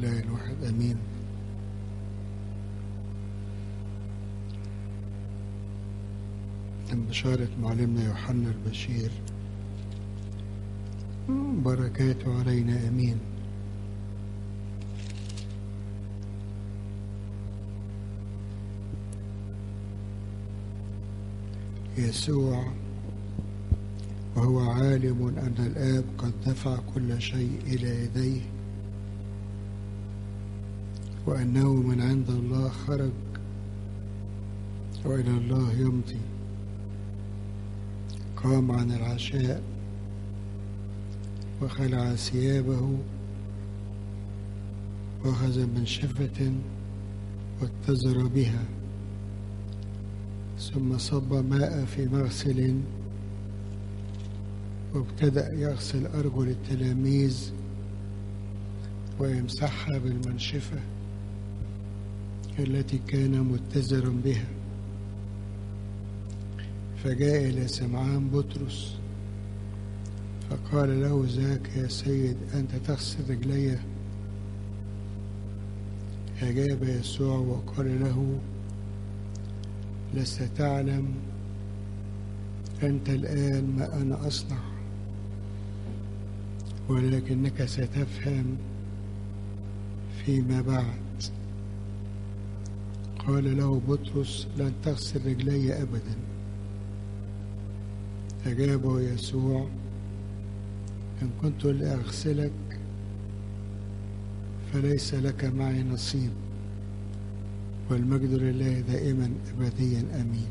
الإله الواحد أمين من بشارة معلمنا يوحنا البشير بركاته علينا أمين يسوع وهو عالم أن الآب قد دفع كل شيء إلى يديه وأنه من عند الله خرج وإلى الله يمضي قام عن العشاء وخلع ثيابه وأخذ منشفة واتزر بها ثم صب ماء في مغسل وابتدأ يغسل أرجل التلاميذ ويمسحها بالمنشفة التي كان متزرا بها فجاء إلى سمعان بطرس فقال له ذاك يا سيد أنت تغسل رجلي أجاب يسوع وقال له لست تعلم أنت الآن ما أنا أصنع ولكنك ستفهم فيما بعد قال له بطرس لن تغسل رجلي أبدا أجابه يسوع إن كنت لأغسلك فليس لك معي نصيب والمجد لله دائما أبديا أمين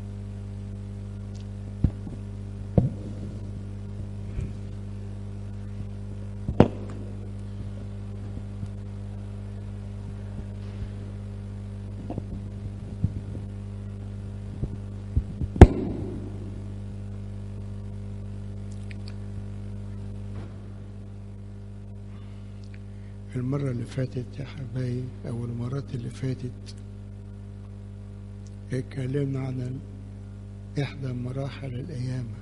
المرة اللي فاتت يا حبايب أو المرات اللي فاتت اتكلمنا عن إحدى مراحل القيامة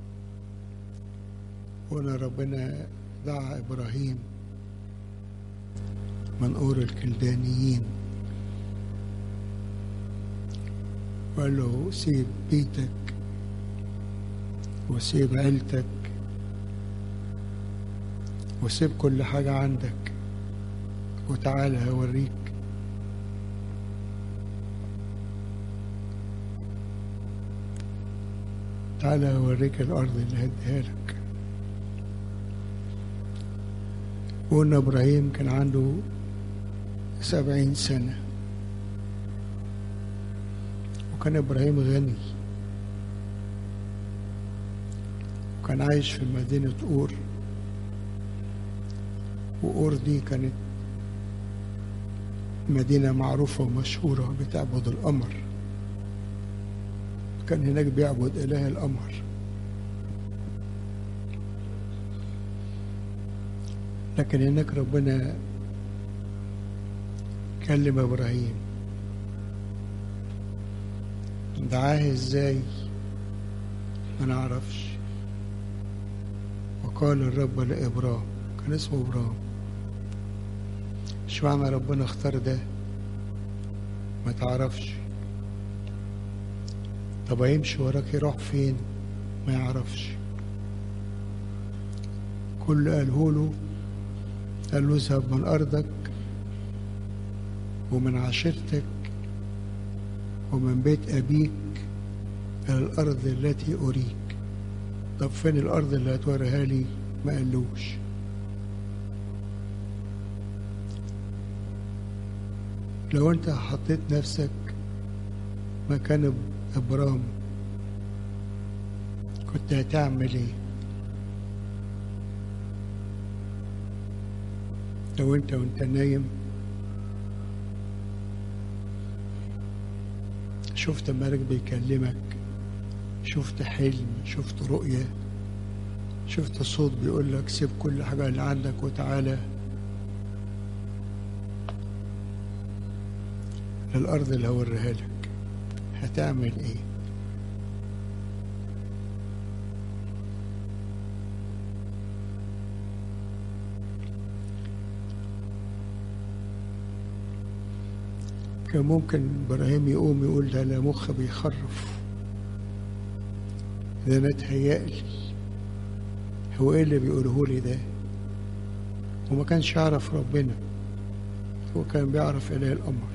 وأن ربنا دعا إبراهيم من أور الكلدانيين وقال له سيب بيتك وسيب عيلتك وسيب كل حاجة عندك وتعالى هوريك تعالى هوريك الأرض اللي هديها لك وقلنا إبراهيم كان عنده سبعين سنة وكان إبراهيم غني وكان عايش في مدينة أور وأور دي كانت مدينة معروفة ومشهورة بتعبد القمر كان هناك بيعبد إله القمر لكن هناك ربنا كلم إبراهيم دعاه إزاي ما نعرفش وقال الرب لإبرام كان اسمه إبرام مش معنى ربنا اختار ده ما تعرفش طب هيمشي وراك يروح فين ما يعرفش كل قاله له قال له اذهب من أرضك ومن عشيرتك ومن بيت أبيك إلى الأرض التي أريك طب فين الأرض اللي هتوريها لي ما قالوش لو انت حطيت نفسك مكان ابرام كنت هتعمل ايه لو انت وانت نايم شفت ملك بيكلمك شفت حلم شفت رؤية شفت صوت بيقول لك سيب كل حاجة اللي عندك وتعالى للأرض اللي هوريها لك هتعمل إيه؟ كان ممكن ابراهيم يقوم يقول ده لا مخ بيخرف ده انا اتهيألي هو ايه اللي بيقوله لي ده وما كانش يعرف ربنا هو كان بيعرف اله الامر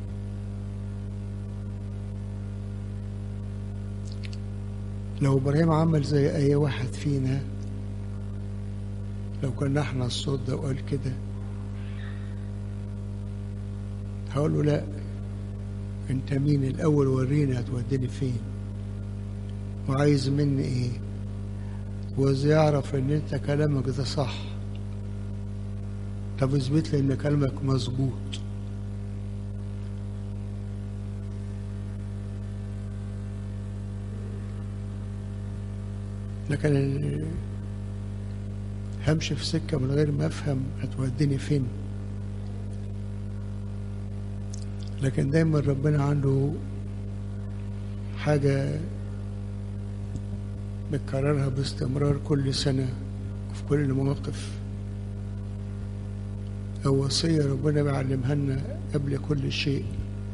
لو ابراهيم عمل زي اي واحد فينا لو كنا احنا الصوت ده وقال كده هقول له لا انت مين الاول وريني هتوديني فين وعايز مني ايه وازاي يعرف ان انت كلامك ده صح طب اثبت لي ان كلامك مظبوط لكن همشي في سكة من غير ما افهم هتوديني فين لكن دايما ربنا عنده حاجة بتكررها باستمرار كل سنة وفي كل المواقف أو وصية ربنا بيعلمها لنا قبل كل شيء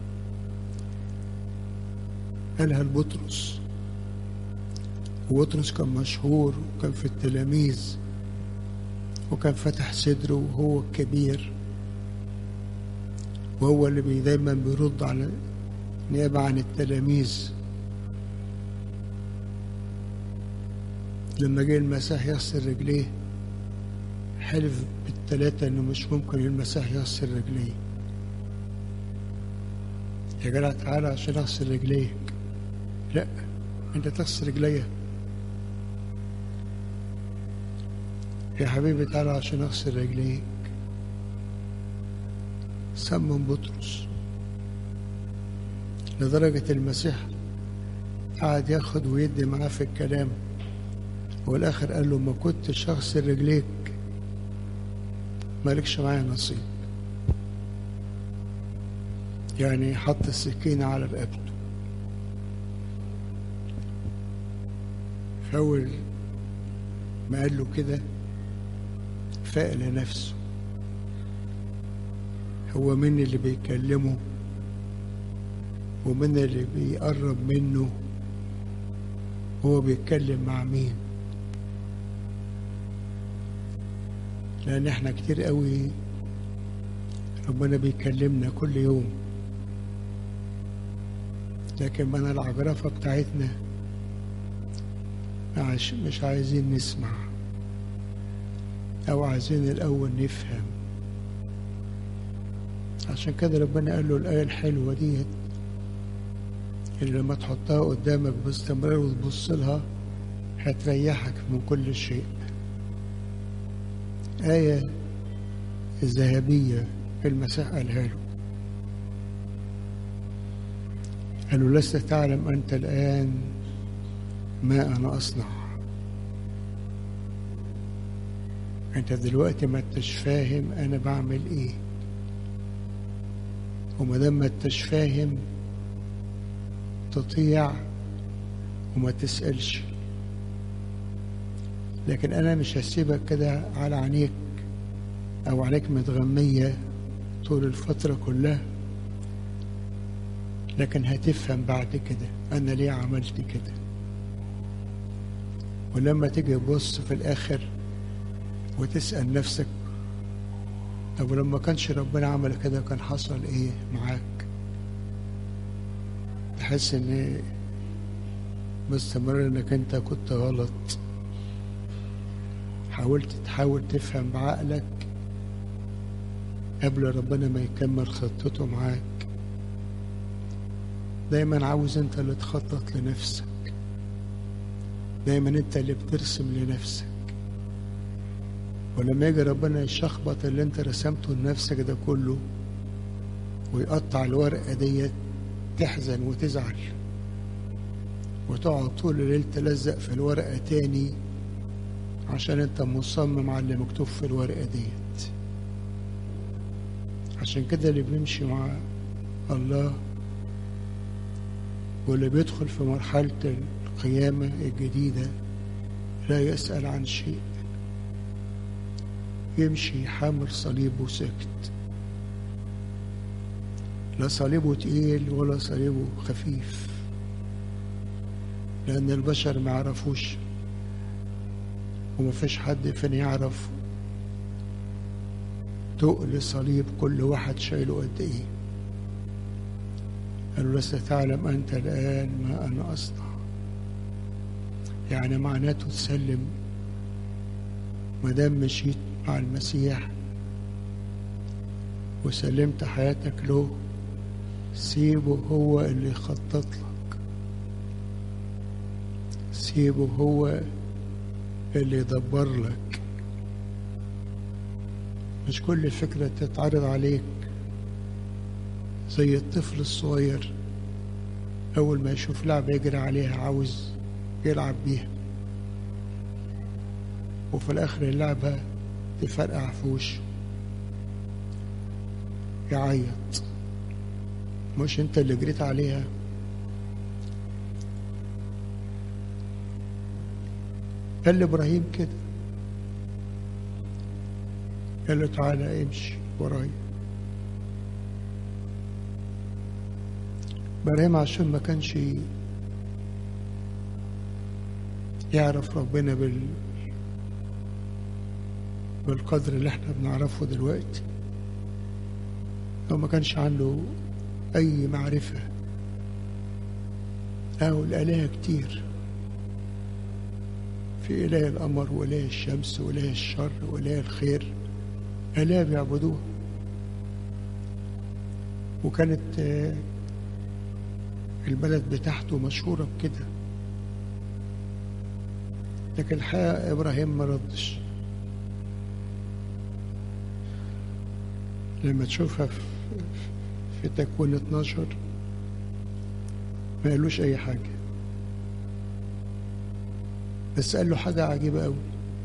قالها لبطرس وبطرس كان مشهور وكان في التلاميذ وكان فتح صدره وهو الكبير وهو اللي بي دايما بيرد على نيابة عن التلاميذ لما جه المسيح يغسل رجليه حلف بالتلاتة انه مش ممكن المسيح يغسل رجليه يا جدع تعالى عشان اغسل رجليك لا انت تغسل رجليا يا حبيبي تعالى عشان اغسل رجليك سمم بطرس لدرجة المسيح قعد ياخد ويدي معاه في الكلام والآخر قال له ما كنتش أغسل رجليك مالكش معايا نصيب يعني حط السكينة على رقبته فأول ما قال له كده فاق لنفسه هو مين اللي بيكلمه ومين اللي بيقرب منه هو بيتكلم مع مين لان احنا كتير قوي ربنا بيكلمنا كل يوم لكن من العجرفة بتاعتنا مش عايزين نسمع او عايزين الاول نفهم عشان كده ربنا قال له الآية الحلوة ديت اللي لما تحطها قدامك باستمرار وتبص لها هتريحك من كل شيء آية الذهبية المسيح قالها له قال له لست تعلم أنت الآن ما أنا أصنع أنت دلوقتي ما انتش فاهم أنا بعمل إيه وما دام ما انتش فاهم تطيع وما تسألش لكن أنا مش هسيبك كده على عينيك أو عليك متغمية طول الفترة كلها لكن هتفهم بعد كده أنا ليه عملت كده ولما تيجي تبص في الآخر وتسأل نفسك طب ولما كانش ربنا عمل كده كان حصل ايه معاك تحس ان باستمرار انك انت كنت غلط حاولت تحاول تفهم بعقلك قبل ربنا ما يكمل خطته معاك دايما عاوز انت اللي تخطط لنفسك دايما انت اللي بترسم لنفسك ولما يجي ربنا يشخبط اللي انت رسمته لنفسك ده كله ويقطع الورقة ديت تحزن وتزعل وتقعد طول الليل تلزق في الورقة تاني عشان انت مصمم على اللي مكتوب في الورقة ديت عشان كده اللي بيمشي مع الله واللي بيدخل في مرحلة القيامة الجديدة لا يسأل عن شيء يمشي حامل صليب وسكت لا صليبه تقيل ولا صليبه خفيف لأن البشر ما يعرفوش وما فيش حد فين يعرف تقل صليب كل واحد شايله قد ايه قالوا لست تعلم أنت الآن ما أنا أصنع يعني معناته تسلم ما دام مشيت مع المسيح وسلمت حياتك له سيبه هو اللي يخطط لك سيبه هو اللي يدبر لك مش كل فكرة تتعرض عليك زي الطفل الصغير أول ما يشوف لعبة يجري عليها عاوز يلعب بيها وفي الآخر اللعبة تفرقع في وشه يعيط مش انت اللي جريت عليها قال لابراهيم كده قال له تعالى امشي ورايا ابراهيم عشان ما كانش يعرف ربنا بال بالقدر اللي احنا بنعرفه دلوقتي لو ما كانش عنده أي معرفة أو الآلهة كتير في إله القمر وإله الشمس وإله الشر وإله الخير آلهة بيعبدوها وكانت البلد بتاعته مشهورة بكده لكن الحقيقة إبراهيم ما ردش لما تشوفها في, في تكوين 12 ما قالوش أي حاجة بس قال له حاجة عجيبة أوي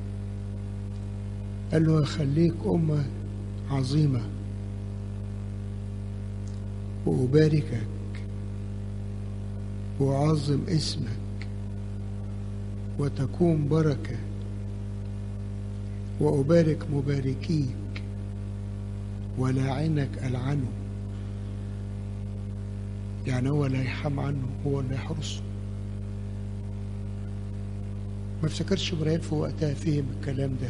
قال له هخليك أمة عظيمة وأباركك وأعظم اسمك وتكون بركة وأبارك مباركيك ولاعنك ألعنه يعني هو لا يحم عنه هو اللي يحرسه ما افتكرش ابراهيم في وقتها فهم الكلام ده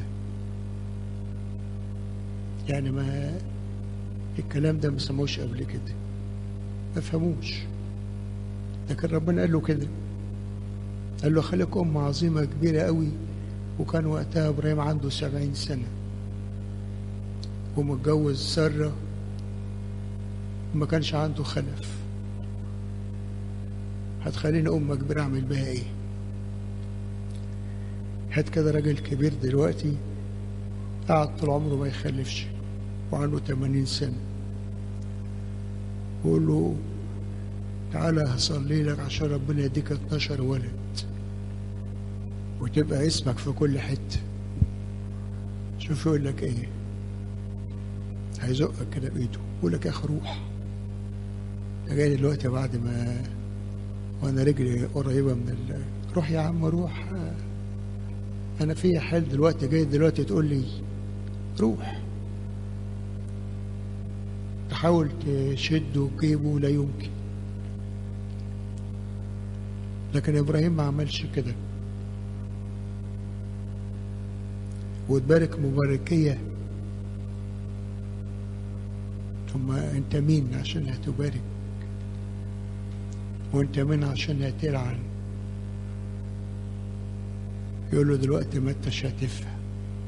يعني ما الكلام ده ما سموش قبل كده ما فهموش لكن ربنا قال له كده قال له خليك أم عظيمة كبيرة قوي وكان وقتها إبراهيم عنده سبعين سنة ومتجوز سارة وما كانش عنده خلف هتخليني أمة كبيرة أعمل بها إيه هات كده راجل كبير دلوقتي قعد طول عمره ما يخلفش وعنده 80 سنة وقول له تعالى هصلي لك عشان ربنا يديك 12 ولد وتبقى اسمك في كل حتة شوف يقول لك ايه هيزقك كده بايده يقول لك يا اخي روح جاي دلوقتي بعد ما وانا رجلي قريبه من ال... روح يا عم روح انا في حال دلوقتي جاي دلوقتي تقول لي روح تحاول تشده وتجيبه لا يمكن لكن ابراهيم ما عملش كده وتبارك مباركيه ثم انت مين عشان هتبارك وانت مين عشان هتلعن يقول له دلوقتي ما انتش هتفهم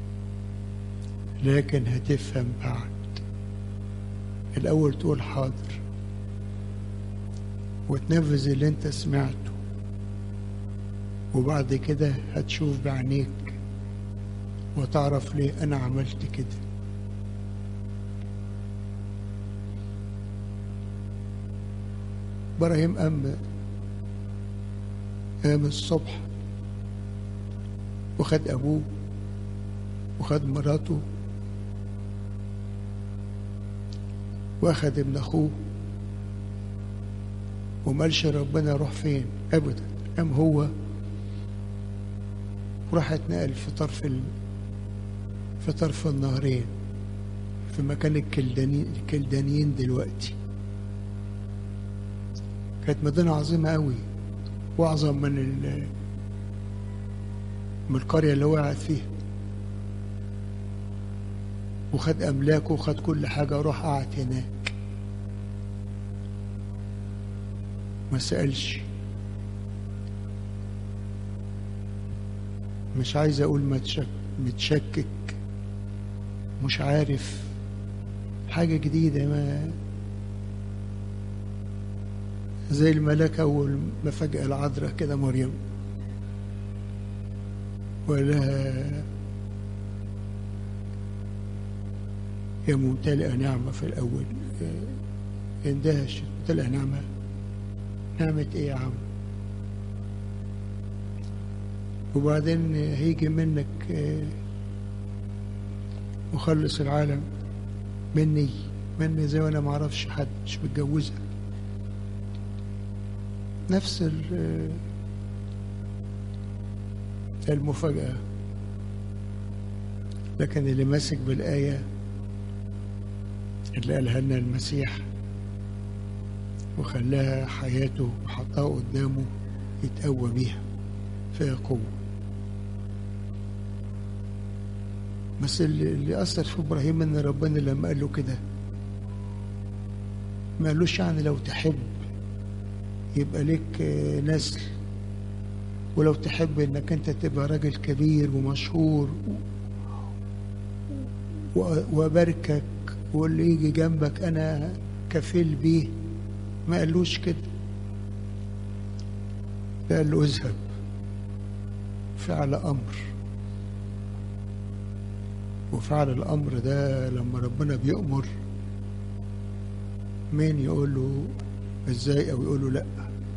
لكن هتفهم بعد الاول تقول حاضر وتنفذ اللي انت سمعته وبعد كده هتشوف بعينيك وتعرف ليه انا عملت كده ابراهيم قام قام الصبح وخد ابوه وخد مراته واخد ابن اخوه ومالش ربنا يروح فين ابدا قام هو وراح اتنقل في طرف ال... في طرف النهرين في مكان الكلدانيين الكلدانيين دلوقتي كانت مدينة عظيمة قوي وأعظم من ال من القرية اللي وقعت فيها وخد أملاكه وخد كل حاجة وراح قعد هناك ما سألش مش عايز أقول متشك متشكك مش عارف حاجة جديدة ما زي الملاك أول ما فجأة العذراء كده مريم ولها يا ممتلئة نعمة في الأول اندهش ممتلئة نعمة نعمة إيه يا عم وبعدين هيجي منك مخلص العالم مني مني زي وانا ما اعرفش حد مش متجوزها نفس المفاجأة لكن اللي ماسك بالآية اللي قالها لنا المسيح وخلاها حياته وحطها قدامه يتقوى بيها فيها قوة بس اللي, اللي أثر في إبراهيم إن ربنا لما قال له كده ما قالوش يعني لو تحب يبقى لك نسل ولو تحب انك انت تبقى راجل كبير ومشهور واباركك واللي يجي جنبك انا كفيل بيه ما قالوش كده قال له اذهب فعل امر وفعل الامر ده لما ربنا بيأمر مين يقول له ازاي او يقول له لا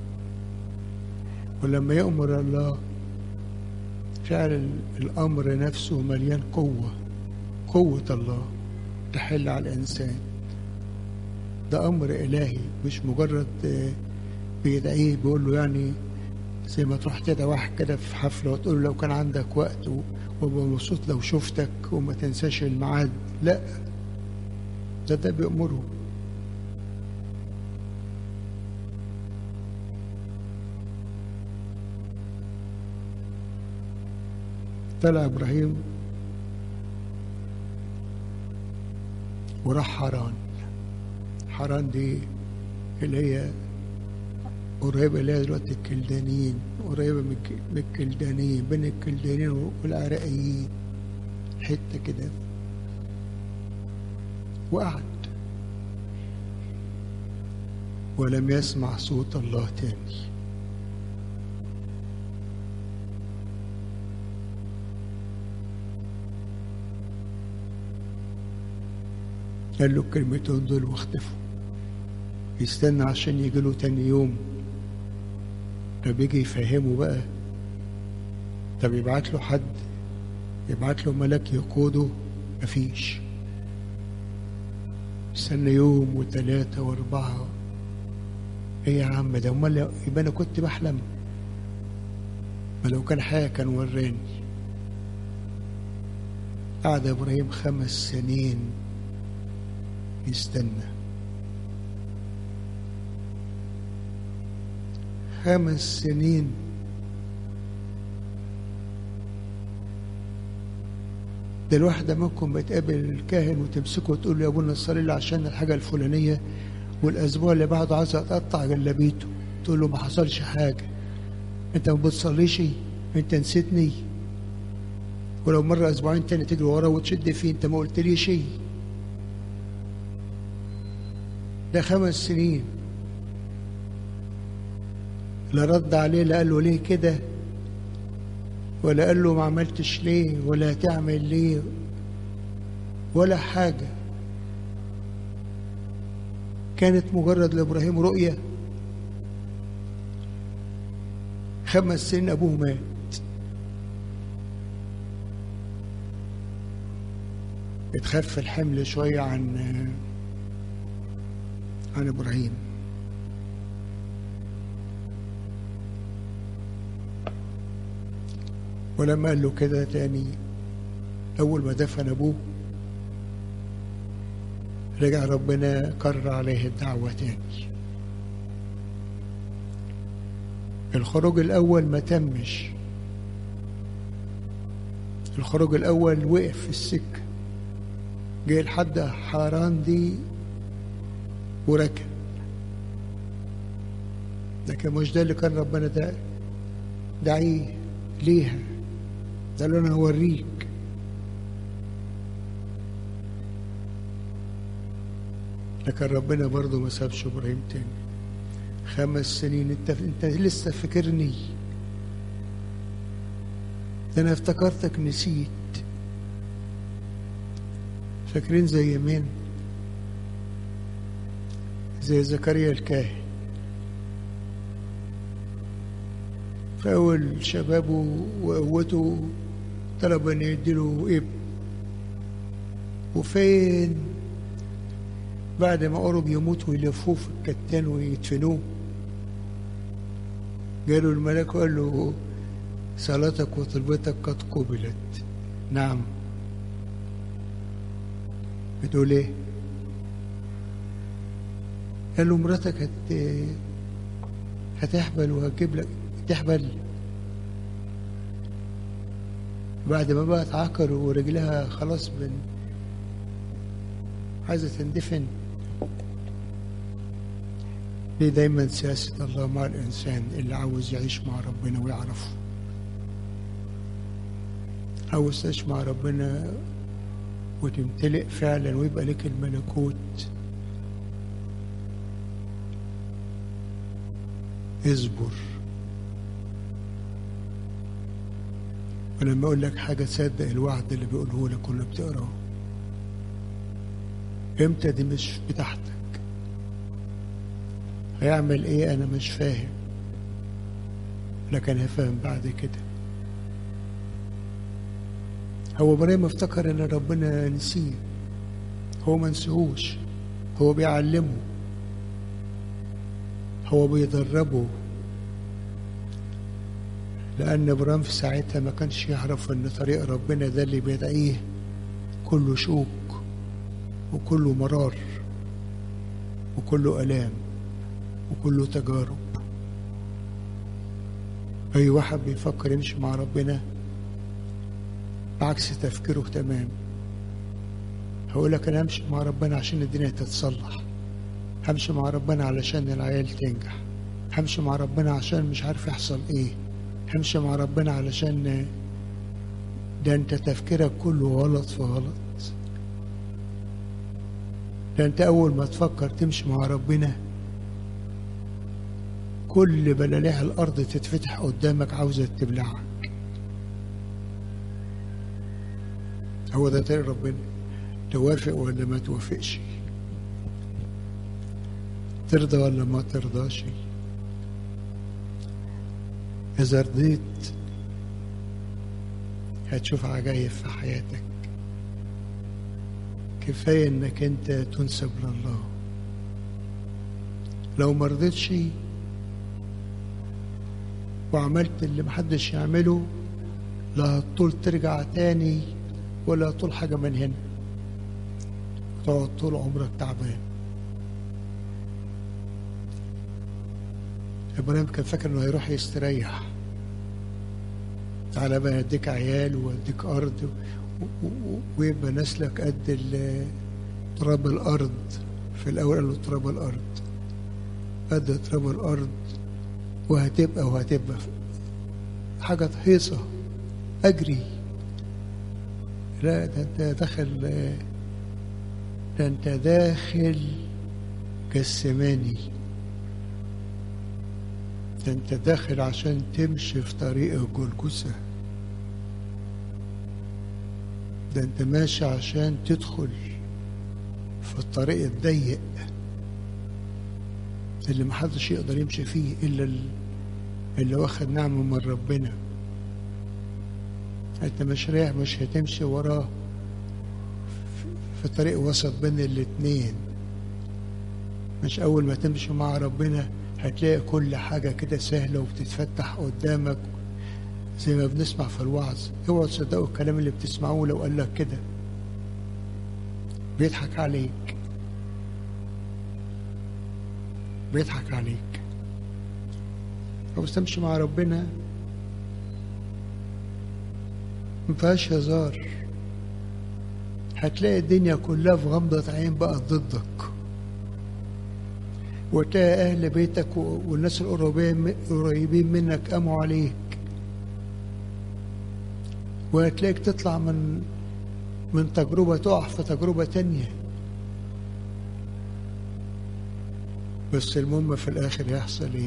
ولما يأمر الله فعل الأمر نفسه مليان قوة قوة الله تحل على الإنسان ده أمر إلهي مش مجرد بيدعيه بيقول له يعني زي ما تروح تدعي واحد كده في حفلة وتقول له لو كان عندك وقت وابقى مبسوط لو شفتك وما تنساش الميعاد لا ده ده بيأمره طلع ابراهيم وراح حران حران دي اللي هي قريبة اللي هي دلوقتي الكلدانيين قريبة من الكلدانيين بين الكلدانيين والعراقيين حتة كده وقعد ولم يسمع صوت الله تاني قال له الكلمتين دول واختفوا يستنى عشان يجي له تاني يوم طب يجي يفهمه بقى طب يبعت له حد يبعت له ملاك يقوده مفيش استنى يوم وثلاثة وأربعة إيه يا عم ده أمال يبقى أنا كنت بحلم ما لو كان حاجة كان وراني قعد إبراهيم خمس سنين يستنى خمس سنين ده الواحدة منكم بتقابل الكاهن وتمسكه وتقول له يا ابونا صلي لي عشان الحاجة الفلانية والأسبوع اللي بعده عايز أقطع جلابيته تقول له ما حصلش حاجة أنت ما بتصليش أنت نسيتني ولو مرة أسبوعين تاني تجري وراه وتشد فيه أنت ما قلت شيء ده خمس سنين لا رد عليه لا قال له ليه كده ولا قال له ما عملتش ليه ولا هتعمل ليه ولا حاجة كانت مجرد لإبراهيم رؤية خمس سنين أبوه مات اتخف الحمل شوية عن عن إبراهيم ولما قال له كده تاني أول ما دفن أبوه رجع ربنا كرر عليه الدعوة تاني الخروج الأول ما تمش الخروج الأول وقف في السكة جه لحد حاران دي وركن لكن مش ده اللي كان ربنا ده دعيه ليها ده اللي انا هوريك لكن ربنا برضه ما سابش ابراهيم تاني خمس سنين انت انت لسه فاكرني ده انا افتكرتك نسيت فاكرين زي مين زي زكريا الكاهن في أول شبابه وقوته طلب أن يديله ابن وفين بعد ما قرب يموت ويلفوه في الكتان ويدفنوه جاله الملاك وقال له صلاتك وطلبتك قد قبلت نعم بتقول ايه قال له مراتك هت هتحبل وهتجيب لك تحبل بعد ما بقت عقر ورجلها خلاص من عايزة تندفن دي دايما سياسة الله مع الإنسان اللي عاوز يعيش مع ربنا ويعرفه عاوز تعيش مع ربنا وتمتلئ فعلا ويبقى لك الملكوت اصبر ولما اقول لك حاجه تصدق الوعد اللي بيقوله لك واللي بتقراه امتى دي مش بتاعتك هيعمل ايه انا مش فاهم لكن هفهم بعد كده هو ابراهيم افتكر ان ربنا نسيه هو ما نسيهوش هو بيعلمه هو بيدربه لأن إبراهيم في ساعتها ما كانش يعرف إن طريق ربنا ده اللي بيدعيه كله شوك وكله مرار وكله آلام وكله تجارب أي واحد بيفكر يمشي مع ربنا بعكس تفكيره تمام هقول لك أنا همشي مع ربنا عشان الدنيا تتصلح همشي مع ربنا علشان العيال تنجح همشي مع ربنا عشان مش عارف يحصل ايه همشي مع ربنا علشان ده انت تفكيرك كله غلط في غلط ده انت اول ما تفكر تمشي مع ربنا كل بلاليع الارض تتفتح قدامك عاوزه تبلعك هو ده طريق ربنا توافق ولا ما توافقش ترضى ولا ما ترضاش إذا رضيت هتشوف عجايب في حياتك كفاية إنك أنت تنسب لله لو ما رضيتش وعملت اللي محدش يعمله لا هتطول ترجع تاني ولا هتطول حاجة من هنا تقعد طول عمرك تعبان ابراهيم كان فاكر انه هيروح يستريح تعالى بقى اديك عيال واديك ارض ويبقى نسلك قد تراب الارض في الاول قال له تراب الارض قد تراب الارض وهتبقى وهتبقى حاجه هيصه اجري لا ده انت داخل ده انت داخل جسماني ده انت داخل عشان تمشي في طريق جلجسة ده انت ماشي عشان تدخل في الطريق الضيق اللي محدش يقدر يمشي فيه الا اللي واخد نعمة من ربنا انت مش رايح مش هتمشي وراه في طريق وسط بين الاتنين مش اول ما تمشي مع ربنا هتلاقي كل حاجة كده سهلة وبتتفتح قدامك زي ما بنسمع في الوعظ اوعوا تصدقوا الكلام اللي بتسمعوه لو قال لك كده بيضحك عليك بيضحك عليك عاوز تمشي مع ربنا ما فيهاش هزار هتلاقي الدنيا كلها في غمضة عين بقت ضدك وتلاقي أهل بيتك والناس القريبين قريبين منك قاموا عليك وهتلاقيك تطلع من من تجربة تقع في تجربة تانية بس المهم في الآخر يحصل إيه؟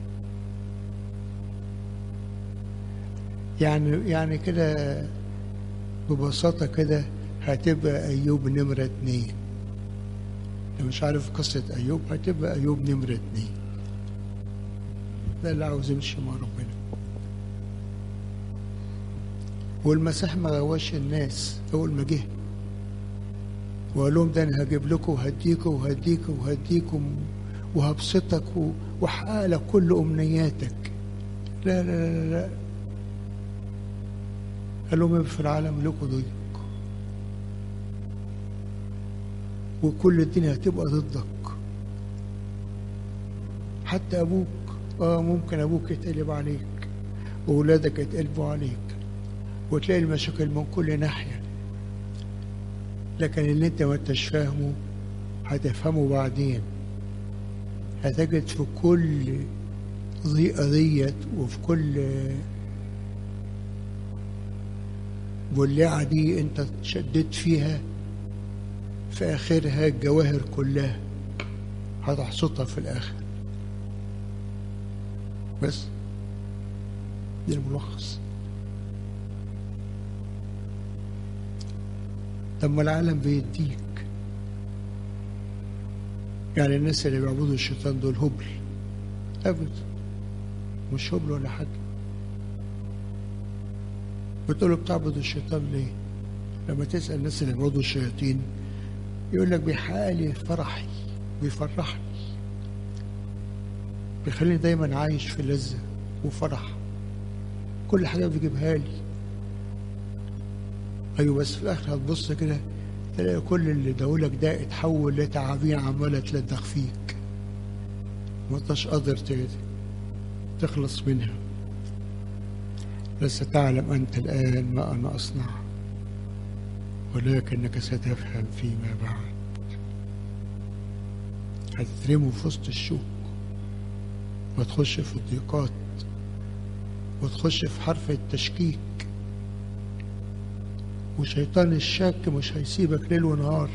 يعني يعني كده ببساطة كده هتبقى أيوب نمرة اتنين لو مش عارف قصة أيوب هتبقى أيوب نمرة اتنين ده اللي عاوز يمشي مع ربنا والمسيح ما غواش الناس أول ما جه وقال لهم ده أنا هجيب لكم وهديكم وهديكم وهديكم وهبسطك واحقق لك كل أمنياتك لا لا لا لا قال لهم في العالم لكم ضيق وكل الدنيا هتبقى ضدك حتى أبوك آه ممكن أبوك يتقلب عليك وأولادك يتقلبوا عليك وتلاقي المشاكل من كل ناحية لكن اللي انت ما انتش فاهمه هتفهمه بعدين هتجد في كل ضيقة ديت وفي كل بلعة دي انت شديت فيها في آخرها الجواهر كلها هتحصدها في الآخر بس دي الملخص طب ما العالم بيديك يعني الناس اللي بيعبدوا الشيطان دول هبل أبدا مش هبل ولا حاجة بتقول له بتعبد الشيطان ليه؟ لما تسأل الناس اللي بيعبدوا الشياطين يقول لك بيحقق لي فرحي بيفرحني بيخليني دايما عايش في لذة وفرح كل حاجة بيجيبها لي أيوة بس في الآخر هتبص كده تلاقي كل اللي داولك ده اتحول لتعابين عمالة تلدغ فيك ما انتش قادر تخلص منها لست تعلم أنت الآن ما أنا أصنع ولكنك ستفهم فيما بعد هتترموا في وسط الشوك وتخش في الضيقات وتخش في حرف التشكيك وشيطان الشك مش هيسيبك ليل ونهار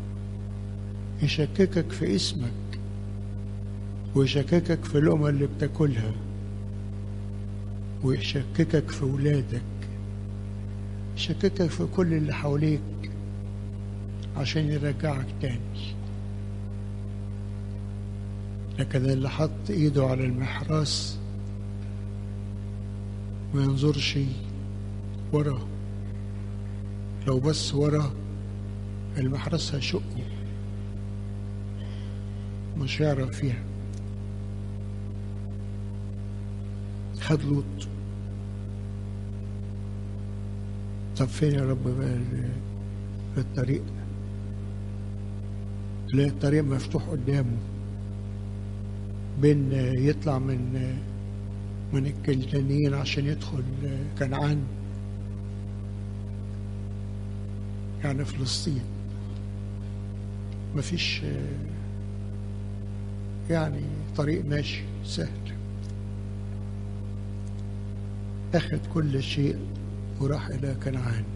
يشككك في اسمك ويشككك في اللقمة اللي بتاكلها ويشككك في ولادك يشككك في كل اللي حواليك عشان يرجعك تاني لكن اللي حط ايده على المحراس ما ينظرش وراه لو بس ورا المحرس هيشقه مش هيعرف فيها خد لوط طب فين يا رب بقى الطريق تلاقي الطريق مفتوح قدامه بين يطلع من من الكلدانيين عشان يدخل كنعان يعني فلسطين مفيش يعني طريق ماشي سهل أخذ كل شيء وراح إلى كنعان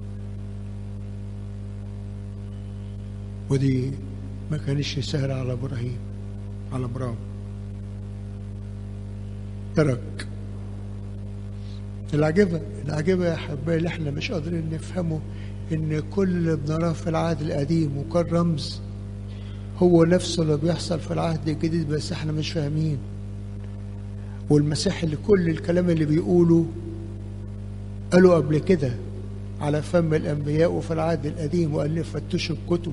ودي ما كانش سهل على إبراهيم على إبراهيم ترك العجيبة العجيبة يا حبايبي اللي احنا مش قادرين نفهمه ان كل اللي بنراه في العهد القديم وكان رمز هو نفسه اللي بيحصل في العهد الجديد بس احنا مش فاهمين والمسيح اللي كل الكلام اللي بيقوله قالوا قبل كده على فم الانبياء وفي العهد القديم وقال لي فتشوا الكتب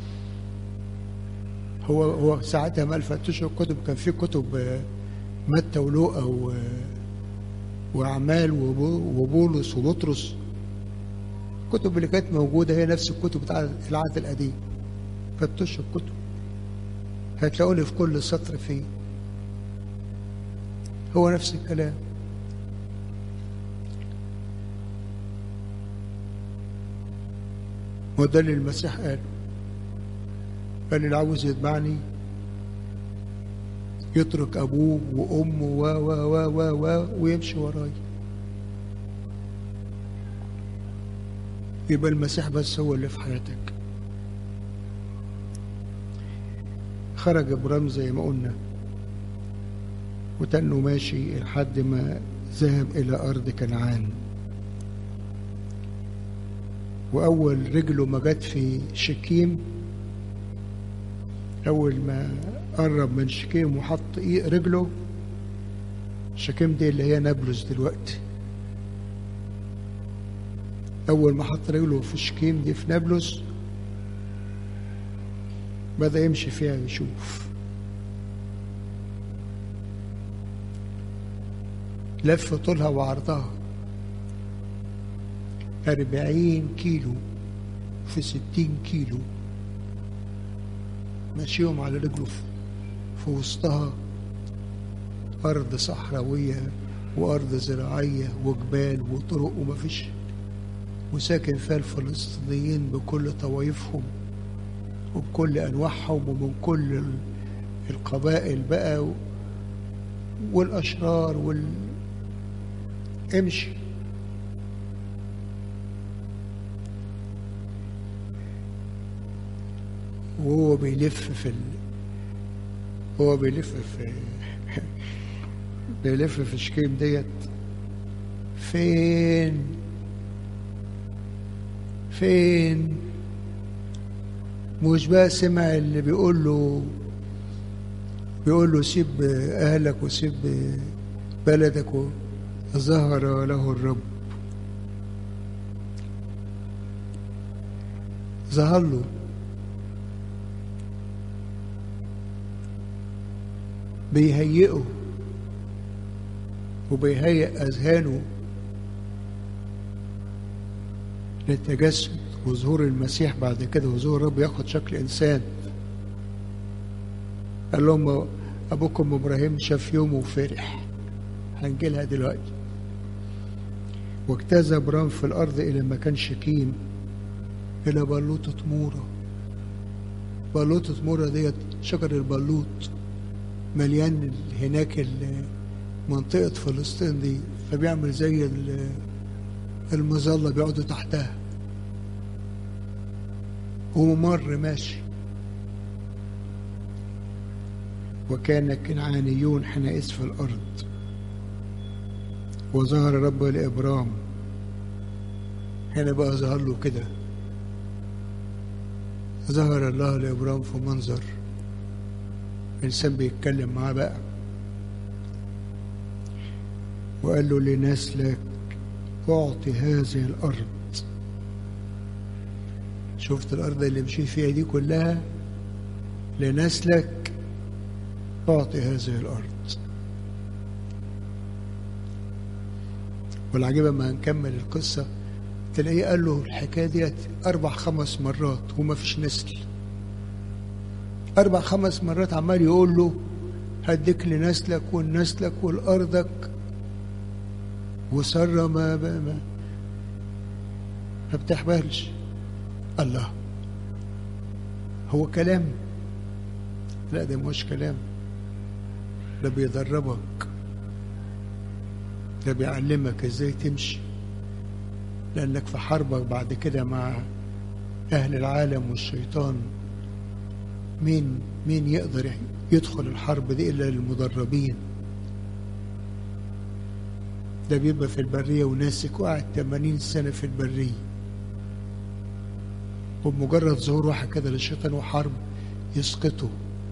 هو هو ساعتها ما قال فتشوا الكتب كان في كتب متى ولوقا واعمال وبولس وبطرس الكتب اللي كانت موجودة هي نفس الكتب بتاع العهد القديم فتشوا الكتب هتلاقوني في كل سطر فيه هو نفس الكلام وده اللي المسيح قال قال اللي عاوز يتبعني يترك ابوه وامه و و و و و ويمشي وراي يبقى المسيح بس هو اللي في حياتك خرج ابرام زي ما قلنا وتنه ماشي لحد ما ذهب الى ارض كنعان واول رجله ما جت في شكيم اول ما قرب من شكيم وحط إيه رجله شكيم دي اللي هي نابلس دلوقتي اول ما حط رجله في شكيم دي في نابلس بدأ يمشي فيها يشوف لف طولها وعرضها أربعين كيلو في ستين كيلو ماشيهم على رجله في وسطها أرض صحراوية وأرض زراعية وجبال وطرق ومفيش وساكن فيها الفلسطينيين بكل طوائفهم وبكل أنواعهم ومن كل القبائل بقى والأشرار وال امشي وهو بيلف في ال... هو بيلف في بيلف في الشكيم ديت فين فين مش بقى سمع اللي بيقول له بيقول له سيب اهلك وسيب بلدك ظهر له الرب ظهر له بيهيئه وبيهيئ أذهانه للتجسد وظهور المسيح بعد كده وظهور الرب ياخد شكل إنسان قال لهم أبوكم إبراهيم شاف يوم وفرح هنجيلها دلوقتي واجتاز إبراهيم في الأرض إلى مكان شكيم إلى بلوطة مورة بلوطة مورة ديت شجر البلوط مليان هناك منطقة فلسطين دي فبيعمل زي المظلة بيقعدوا تحتها وممر ماشي وكان الكنعانيون حينئذ في الأرض وظهر رب لإبرام هنا بقى ظهر له كده ظهر الله لإبرام في منظر إنسان بيتكلم معاه بقى وقال له لنسلك أعطي هذه الأرض شفت الأرض اللي مشيت فيها دي كلها لنسلك أعطي هذه الأرض والعجيب ما هنكمل القصة تلاقيه قال له الحكاية ديت أربع خمس مرات وما فيش نسل أربع خمس مرات عمال يقول له هديك لنسلك ولنسلك ولأرضك وسر ما ما ما بتحبلش الله هو كلام لا ده مش كلام ده بيدربك ده بيعلمك ازاي تمشي لانك في حربك بعد كده مع اهل العالم والشيطان مين مين يقدر يدخل الحرب دي الا المدربين ده بيبقى في البريه وناسك وقعد 80 سنه في البريه وبمجرد ظهور واحد كده للشيطان وحرب يسقطه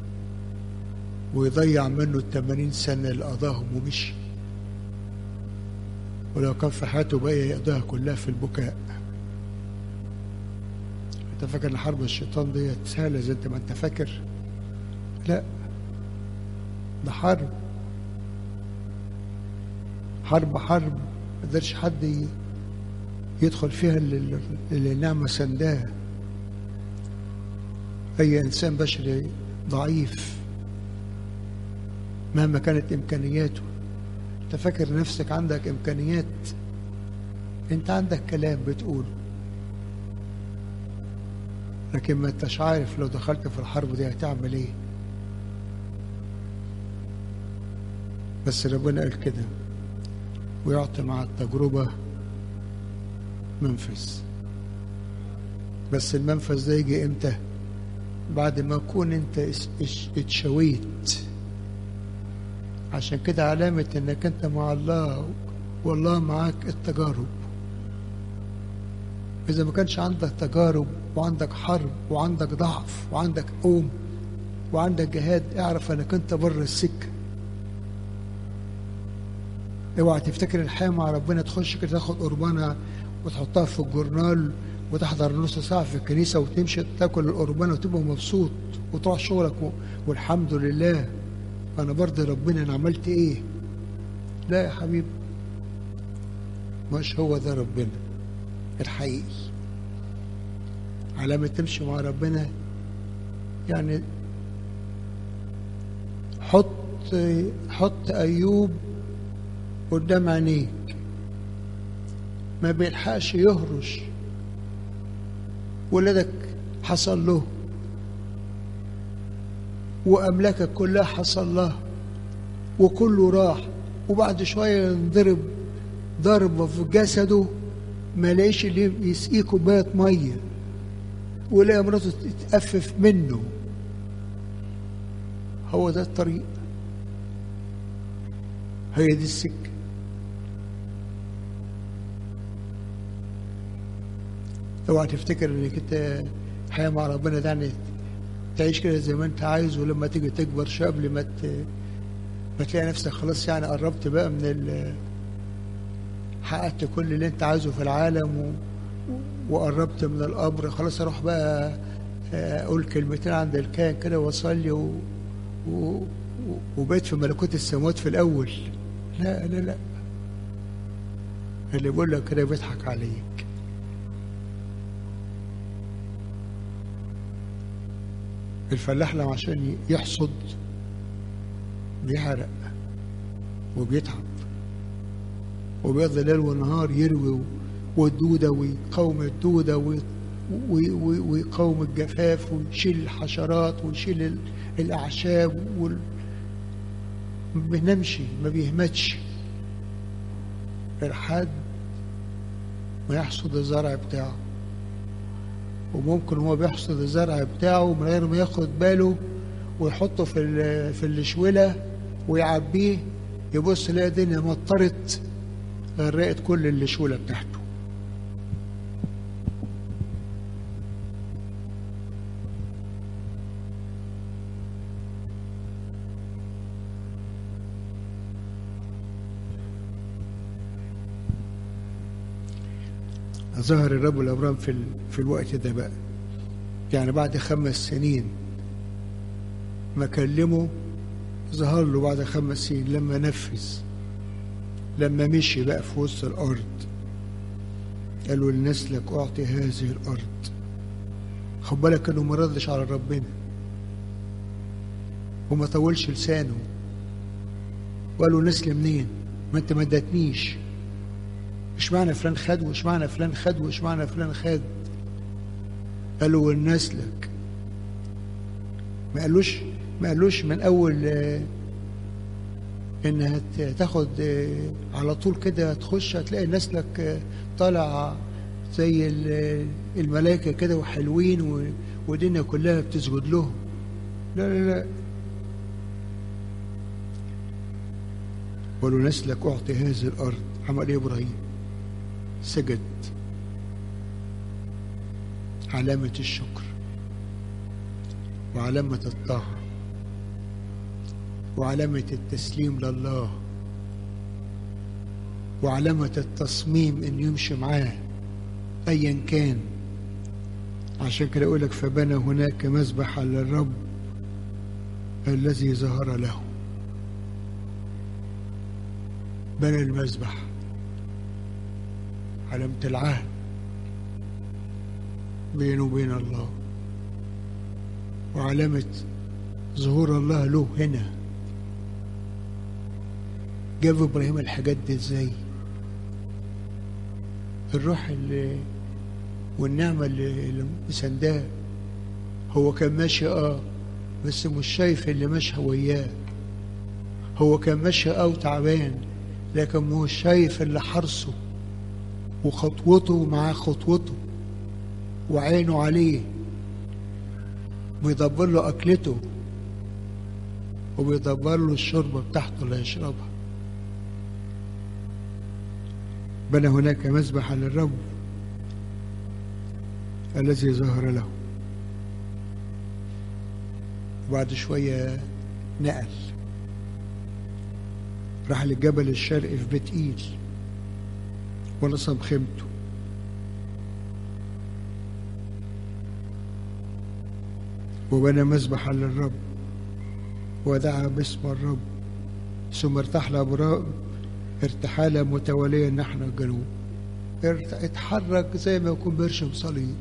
ويضيع منه الثمانين سنة اللي قضاهم ومشي ولو كان في حياته بقى يقضيها كلها في البكاء انت فاكر ان حرب الشيطان دي سهلة زي انت ما انت فاكر لا ده حرب حرب حرب ما قدرش حد يدخل فيها اللي اللي النعمة سنداه أي إنسان بشري ضعيف مهما كانت إمكانياته انت فاكر نفسك عندك امكانيات انت عندك كلام بتقوله لكن ما انتش عارف لو دخلت في الحرب دي هتعمل ايه بس ربنا قال كده ويعطي مع التجربة منفذ بس المنفذ ده يجي امتى بعد ما تكون انت اتشويت عشان كده علامة انك انت مع الله والله معاك التجارب إذا ما كانش عندك تجارب وعندك حرب وعندك ضعف وعندك قوم وعندك جهاد اعرف انك انت بره السكه اوعى تفتكر الحياه مع ربنا تخش كده تاخد قربانه وتحطها في الجورنال وتحضر نص ساعه في الكنيسه وتمشي تاكل القربانه وتبقى مبسوط وتروح شغلك والحمد لله انا برضه ربنا انا عملت ايه لا يا حبيبي مش هو ده ربنا الحقيقي علامة تمشي مع ربنا يعني حط حط أيوب قدام عينيك ما بيلحقش يهرش ولادك حصل له وأملاكك كلها حصل لها وكله راح وبعد شوية ينضرب ضربة في جسده ما لاقيش اللي يسقيه كوباية مية ولا مراته تتأفف منه هو ده الطريق هي دي السكة اوعى تفتكر انك انت حياة مع ربنا ده يعني تعيش كده زي ما انت عايز ولما تيجي تكبر شويه قبل ما ما تلاقي نفسك خلاص يعني قربت بقى من ال حققت كل اللي انت عايزه في العالم و... وقربت من القبر خلاص اروح بقى اقول كلمتين عند الكاهن كده واصلي و... و... وبقيت في ملكوت السماوات في الاول لا لا لا اللي بيقول لك كده بيضحك عليك الفلاح لما عشان يحصد بيحرق وبيتعب وبيقضي ليل ونهار يروي والدودة ويقاوم الدودة ويقاوم الجفاف ويشيل الحشرات ويشيل الأعشاب وال... ما بينامش ما بيهمتش لحد ما يحصد الزرع بتاعه وممكن هو بيحصد الزرع بتاعه من غير ما ياخد باله ويحطه في في الشوله ويعبيه يبص يلاقي الدنيا مطرت غرقت كل الشوله بتاعته ظهر الرب لابرام في ال... في الوقت ده بقى يعني بعد خمس سنين ما كلمه ظهر له بعد خمس سنين لما نفذ لما مشي بقى في وسط الارض قالوا لنسلك اعطي هذه الارض خد بالك انه ما ردش على ربنا وما طولش لسانه وقالوا نسل منين ما انت ما ادتنيش اشمعنى فلان خد واشمعنى فلان خد واشمعنى فلان خد قالوا والناس لك ما قالوش ما قالوش من اول انها تاخد على طول كده تخش هتلاقي نسلك طالع زي الملائكة كده وحلوين والدنيا كلها بتسجد لهم لا لا لا ولو نسلك أعطي هذه الأرض عمل إيه إبراهيم سجد علامة الشكر وعلامة الطاعة وعلامة التسليم لله وعلامة التصميم إن يمشي معاه أيا كان عشان كده يقول لك فبنى هناك مذبحا للرب الذي ظهر له بنى المذبح علامة العهد بينه وبين الله وعلامة ظهور الله له هنا جاب ابراهيم الحاجات دي ازاي الروح اللي والنعمه اللي اللي مسنداه هو كان ماشي اه بس مش شايف اللي ماشي وياه هو كان ماشي اه وتعبان لكن مش شايف اللي حرصه وخطوته معاه خطوته وعينه عليه بيدبر له اكلته وبيدبر له الشوربه بتاعته اللي هيشربها بنى هناك مذبحا للرب الذي ظهر له وبعد شوية نقل راح للجبل الشرقي في بيت إيل ونصب خيمته وبنى مذبحا للرب ودعا باسم الرب ثم ارتحل أبرام ارتحالة متوالية نحن الجنوب ارت- اتحرك زي ما يكون بيرشم صليب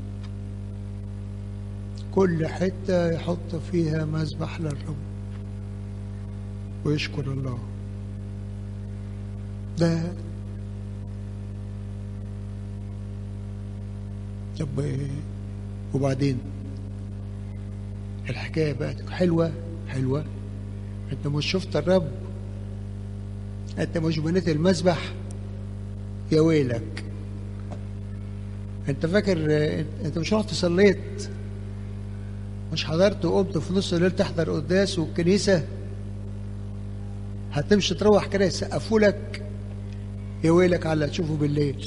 كل حتة يحط فيها مذبح للرب ويشكر الله ده طب إيه؟ وبعدين الحكاية بقت حلوة حلوة انت مش شفت الرب انت مش بنيت المذبح يا ويلك انت فاكر اه، انت مش رحت صليت مش حضرت وقمت في نص الليل تحضر قداس والكنيسة هتمشي تروح كده يسقفوا لك يا ويلك على اللي هتشوفه بالليل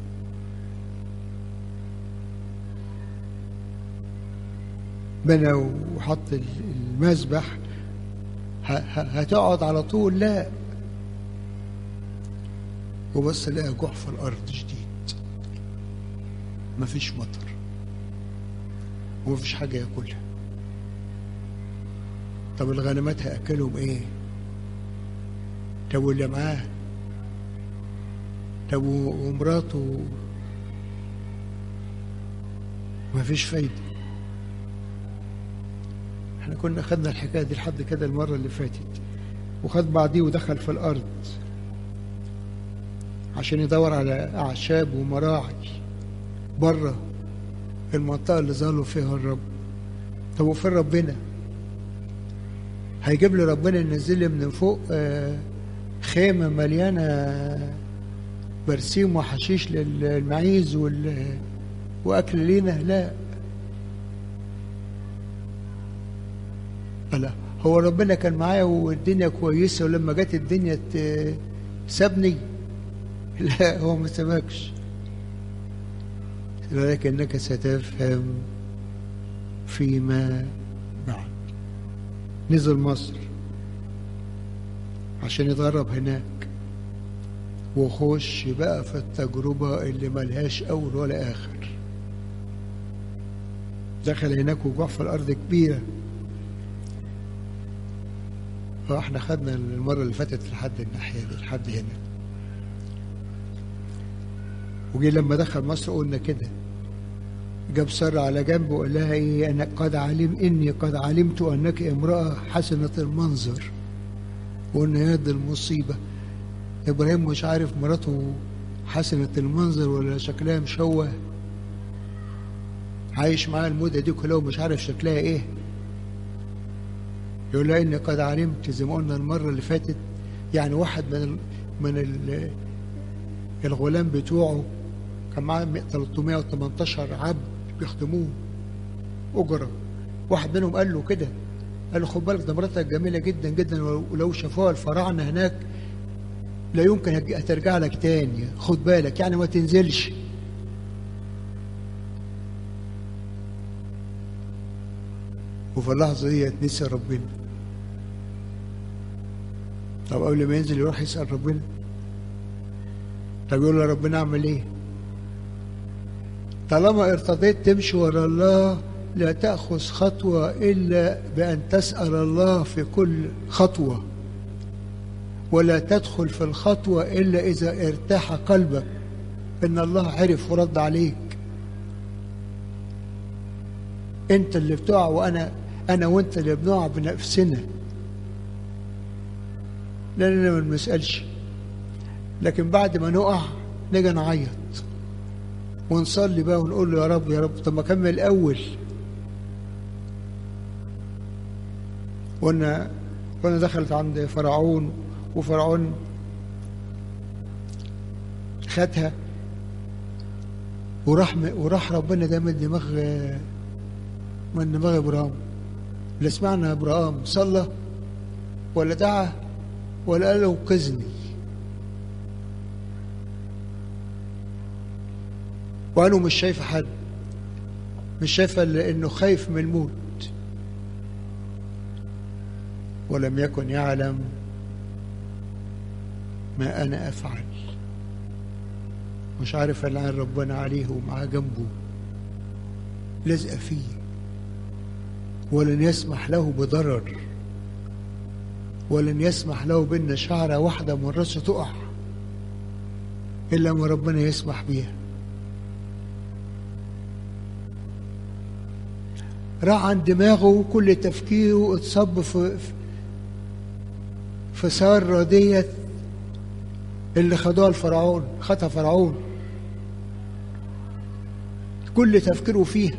بنى وحط المذبح ه- ه- هتقعد على طول لا وبص لقى جوع في الارض شديد مفيش مطر ومفيش حاجه ياكلها طب الغنمات هاكلهم ايه طب واللي معاه طب و- ومراته مفيش فايده احنا كنا خدنا الحكايه دي لحد كده المره اللي فاتت وخد بعضيه ودخل في الارض عشان يدور على اعشاب ومراعي بره المنطقه اللي ظلوا فيها الرب طب وفين ربنا هيجيب لي ربنا ينزل لي من فوق آه، خيمه مليانه برسيم وحشيش للمعيز وال واكل لينا لا لا هو ربنا كان معايا والدنيا كويسه ولما جت الدنيا ت- سابني لا هو ما سابكش ولكنك ستفهم فيما بعد نزل مصر عشان يتغرب هناك وخش بقى في التجربة اللي ملهاش أول ولا آخر دخل هناك وجوع في الأرض كبيرة فاحنا خدنا المرة اللي فاتت لحد الناحية دي لحد هنا وجي لما دخل مصر قلنا كده جاب سارة على جنب وقال لها ايه انا قد علم اني قد علمت انك امرأة حسنة المنظر وقلنا يا دي المصيبة ابراهيم مش عارف مراته حسنة المنظر ولا شكلها مشوه عايش معاها المدة دي كلها ومش عارف شكلها ايه يقول لها اني قد علمت زي ما قلنا المرة اللي فاتت يعني واحد من ال من ال الغلام بتوعه كان معاه 318 عبد بيخدموه أجرة واحد منهم قال له كده قال له خد بالك ده مراتك جميلة جدا جدا ولو شافوها الفراعنة هناك لا يمكن هتج- هترجع لك تاني خد بالك يعني ما تنزلش وفي اللحظة دي نسي ربنا طب قبل ما ينزل يروح يسأل ربنا طب يقول له ربنا اعمل ايه طالما ارتضيت تمشي ورا الله لا تأخذ خطوة إلا بأن تسأل الله في كل خطوة ولا تدخل في الخطوة إلا إذا ارتاح قلبك إن الله عرف ورد عليك أنت اللي بتقع وأنا أنا وأنت اللي بنقع بنفسنا لأننا ما بنسألش لكن بعد ما نقع نيجي نعيط ونصلي بقى ونقول له يا رب يا رب طب ما كمل الاول وانا وانا دخلت عند فرعون وفرعون خدها وراح وراح ربنا ده من دماغ من دماغ ابراهيم لا سمعنا ابراهيم صلى ولا دعا ولا قال له انقذني وقالوا مش شايف حد مش شايفه الا انه خايف من الموت ولم يكن يعلم ما انا افعل مش عارف العين ربنا عليه ومعاه جنبه لازقه فيه ولن يسمح له بضرر ولن يسمح له بان شعره واحده من راسه تقع الا ما ربنا يسمح بيها راح عن دماغه كل تفكيره اتصب في في سارة ديت اللي خدوها الفرعون خدها فرعون كل تفكيره فيها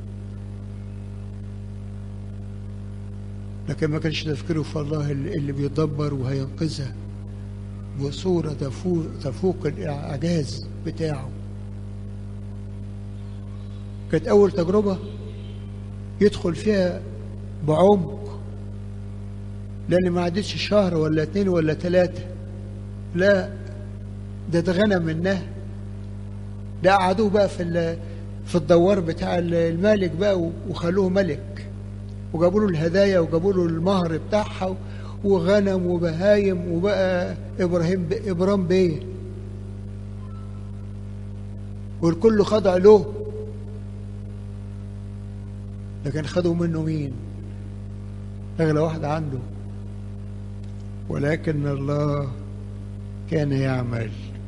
لكن ما كانش تفكيره في الله اللي بيدبر وهينقذها بصورة تفوق, تفوق الإعجاز بتاعه كانت أول تجربة يدخل فيها بعمق لأن ما عدتش شهر ولا اتنين ولا تلاتة لا ده اتغنى منها ده قعدوه بقى في في الدوار بتاع الملك بقى وخلوه ملك وجابوا له الهدايا وجابوا له المهر بتاعها وغنم وبهايم وبقى ابراهيم ابرام بيه والكل خضع له لكن خدوا منه مين اغلى واحد عنده ولكن الله كان يعمل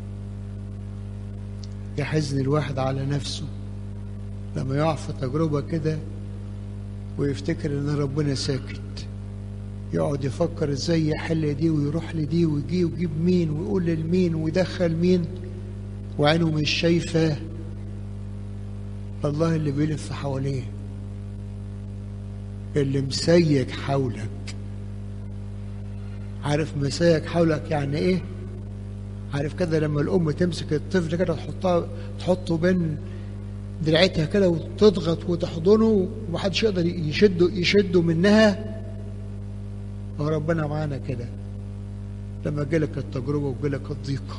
يحزن الواحد على نفسه لما يقع في تجربة كده ويفتكر ان ربنا ساكت يقعد يفكر ازاي يحل دي ويروح لدي ويجي ويجيب مين ويقول لمين ويدخل مين وعينه مش شايفة الله اللي بيلف حواليه اللي مسيك حولك عارف مسيك حولك يعني ايه عارف كده لما الام تمسك الطفل كده تحطها تحطه بين دراعتها كده وتضغط وتحضنه ومحدش يقدر يشده يشده منها وربنا معانا كده لما جالك التجربه وجالك الضيقه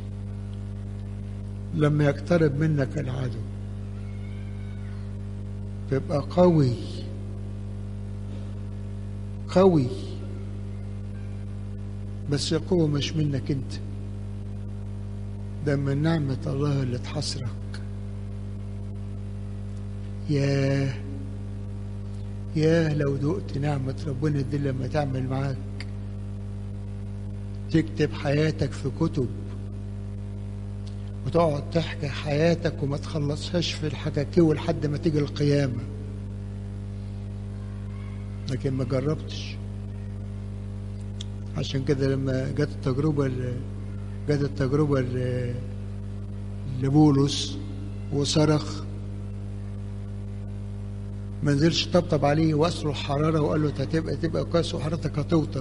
لما يقترب منك العدو تبقى قوي قوي بس القوة مش منك انت ده من نعمة الله اللي تحصرك ياه ياه لو دقت نعمة ربنا دي لما تعمل معاك تكتب حياتك في كتب وتقعد تحكي حياتك وما تخلصهاش في الحكاكيو لحد ما تيجي القيامة لكن ما جربتش عشان كده لما جت التجربة جت التجربة لبولس وصرخ ما نزلش طبطب عليه واسره الحرارة وقال له هتبقى تبقى كويس وحرارتك هتوطى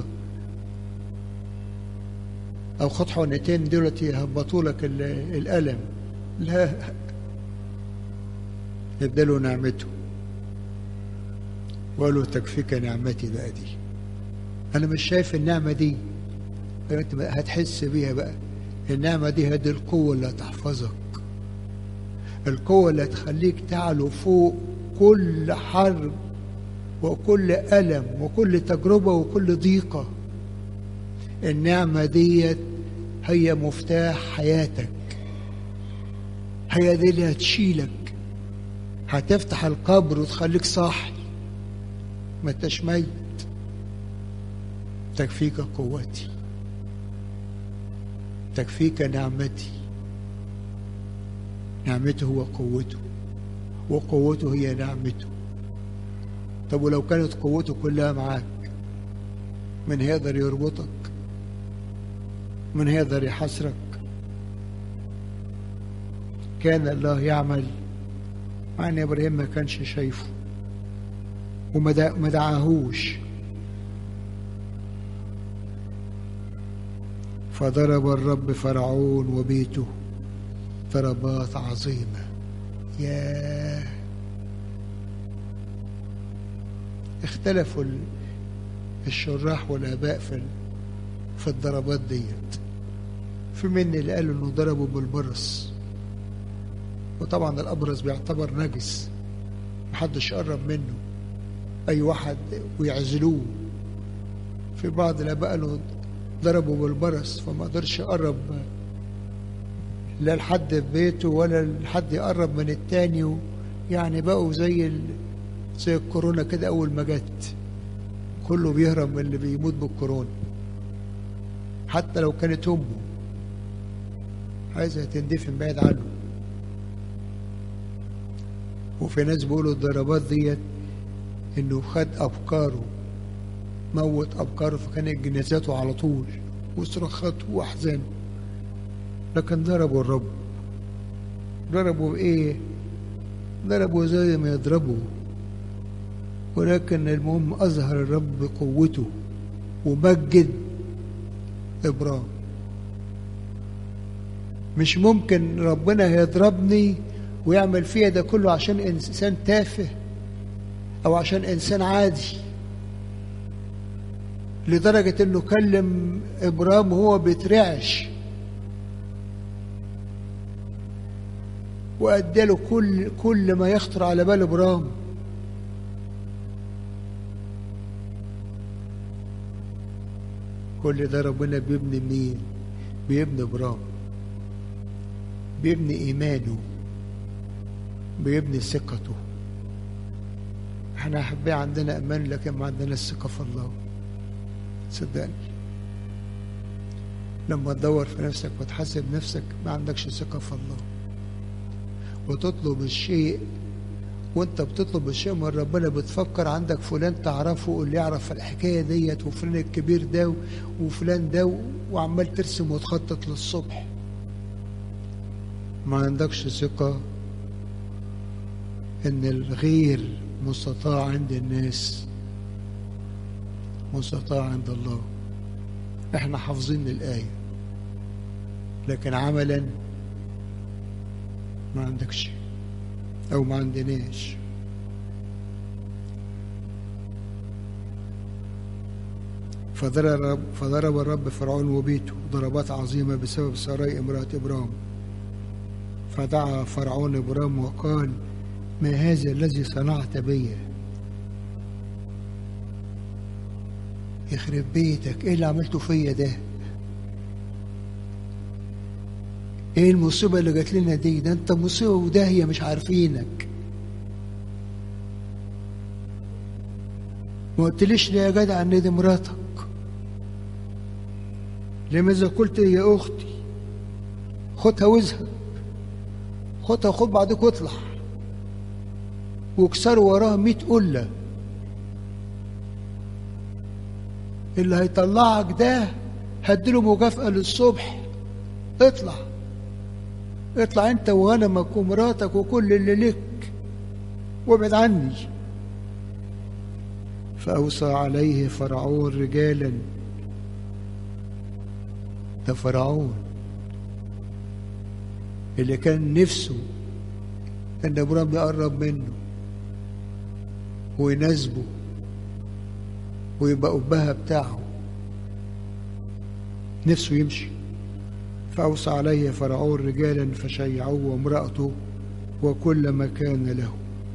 أو خد حقنتين دلوقتي يهبطوا لك الألم لا اداله نعمته وقال له تكفيك نعمتي بقى دي انا مش شايف النعمه دي انت هتحس بيها بقى النعمه دي هذه القوه اللي هتحفظك القوه اللي هتخليك تعلو فوق كل حرب وكل الم وكل تجربه وكل ضيقه النعمه ديت هي مفتاح حياتك هي دي اللي هتشيلك هتفتح القبر وتخليك صاحي ما انتش ميت تكفيك قوتي تكفيك نعمتي نعمته هو قوته وقوته هي نعمته طب ولو كانت قوته كلها معاك من هيقدر يربطك من هيقدر يحصرك كان الله يعمل مع ان ابراهيم ما كانش شايفه وما دعاهوش فضرب الرب فرعون وبيته ضربات عظيمه ياه اختلفوا الشراح والاباء في في الضربات ديت في من اللي قالوا انه ضربوا بالبرص وطبعا الابرص بيعتبر نجس محدش يقرب منه اي واحد ويعزلوه في بعض الاباء قالوا ضربوا بالبرص فما قدرش يقرب لا لحد في بيته ولا لحد يقرب من التاني يعني بقوا زي ال... زي الكورونا كده اول ما جت كله بيهرب من اللي بيموت بالكورونا حتى لو كانت امه عايزه تندفن بعيد عنه وفي ناس بيقولوا الضربات ديت انه خد افكاره موت افكاره فكانت جنازاته على طول وصرخاته واحزانه لكن ضربوا الرب ضربوا بايه ضربوا زي ما يضربوا ولكن المهم اظهر الرب قوته ومجد ابرام مش ممكن ربنا هيضربني ويعمل فيها ده كله عشان انسان تافه او عشان انسان عادي لدرجة انه كلم ابرام وهو بيترعش واداله كل كل ما يخطر على بال ابرام كل ده ربنا بيبني مين بيبني ابرام بيبني ايمانه بيبني ثقته احنا احبائي عندنا امان لكن ما عندناش ثقه في الله صدقني لما تدور في نفسك وتحاسب نفسك ما عندكش ثقه في الله وتطلب الشيء وانت بتطلب الشيء من ربنا بتفكر عندك فلان تعرفه اللي يعرف الحكايه ديت وفلان الكبير ده وفلان ده وعمال ترسم وتخطط للصبح ما عندكش ثقه ان الغير مستطاع عند الناس مستطاع عند الله احنا حافظين الايه لكن عملا ما عندكش او ما عندناش فضرب فضرب الرب فرعون وبيته ضربات عظيمة بسبب سراي امرأة إبرام فدعا فرعون إبرام وقال ما هذا الذي صنعت بي يخرب بيتك ايه اللي عملته فيا ده ايه المصيبه اللي جات لنا دي ده انت مصيبه وداهيه مش عارفينك ما قلتليش ليه يا جدع ان دي مراتك لماذا قلت يا اختي خدها واذهب خدها وخد بعدك واطلع واكسروا وراها مئة قلة اللي هيطلعك ده هديله مكافأة للصبح اطلع اطلع انت وغنمك ومراتك وكل اللي لك وابعد عني فأوصى عليه فرعون رجالا ده فرعون اللي كان نفسه ان ابراهيم يقرب منه ويناسبه ويبقى أبها بتاعه نفسه يمشي فأوصى عليه فرعون رجالا فشيعوه وامرأته وكل ما كان له